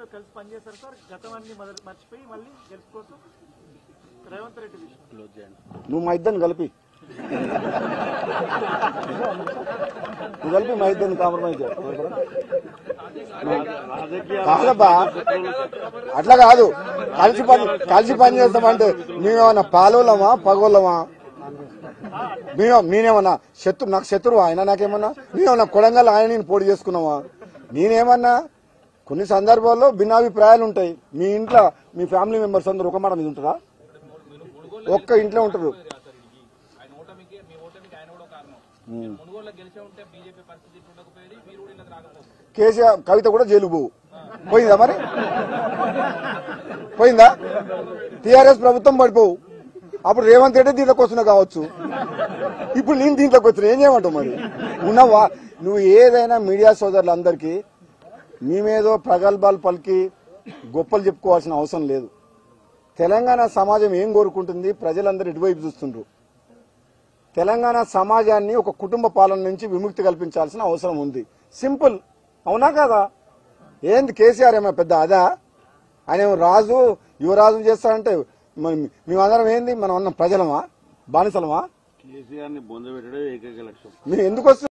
తో కలిసి పనిచేశారు సార్ గతమాన్ని మొదలు మర్చిపోయి మళ్ళీ గెలుపు కోసం రేవంత్ రెడ్డి విషయం నువ్వు మా ఇద్దరిని కలిపి నువ్వు కలిపి మా ఇద్దరిని కాంప్రమైజ్ చేయి. కాదబ్బా అట్లా కాదు కలిసి పని కలిసి పని చేస్తామంటే మేమేమన్నా పాలోళ్ళమా పగోళ్ళమా మేము నేనేమన్నా శత్రు నాకు శత్రువు ఆయన నాకేమన్నా నేనేమన్నా కొడంగల్ ఆయన నేను పోటీ చేసుకున్నావా నేనేమన్నా కొన్ని సందర్భాల్లో భిన్నాభిప్రాయాలు ఉంటాయి మీ ఇంట్లో మీ ఫ్యామిలీ మెంబర్స్ అందరూ ఒక మాట మీద ఉంటారా ఒక్క ఇంట్లో ఉంటారు ఆయన ఓటమికి మీ ఓటమికి ఆయన కూడా కారణం మీరు మునుగోడులో గెలిచే ఉంటే బీజేపీ పరిస్థితి ఇట్లా ఉండకపోయేది మీరు కూడా ఇలా రాకపోతుంది కేసీఆర్ కవిత కూడా జైలు పోవు పోయిందా మరి పోయిందా టీఆర్ఎస్ ప్రభుత్వం పడిపోవు అప్పుడు రేవంత్ రెడ్డి దీంట్లోకి వస్తున్నా కావచ్చు ఇప్పుడు నేను దీంట్లోకి వచ్చిన ఏం చేయమంటావు మరి ఉన్నవా నువ్వు ఏదైనా మీడియా సోదరులందరికీ మేమేదో ప్రగల్భాలు పలికి గొప్పలు చెప్పుకోవాల్సిన అవసరం లేదు తెలంగాణ సమాజం ఏం కోరుకుంటుంది ప్రజలందరూ ఇటువైపు చూస్తుండ్రు తెలంగాణ సమాజాన్ని ఒక కుటుంబ పాలన నుంచి విముక్తి కల్పించాల్సిన అవసరం ఉంది సింపుల్ అవునా కదా ఏంది కేసీఆర్ ఏమో పెద్ద అదా ఆయన ఏమో రాజు యువరాజు చేస్తాడంటే మరి మేమందరం ఏంది మనం అన్న ప్రజలమా బానిసలమా కేసీఆర్ ని బొందబెట్టడే ఏకైక లక్ష్యం మేము ఎందుకు వస్తున్నాం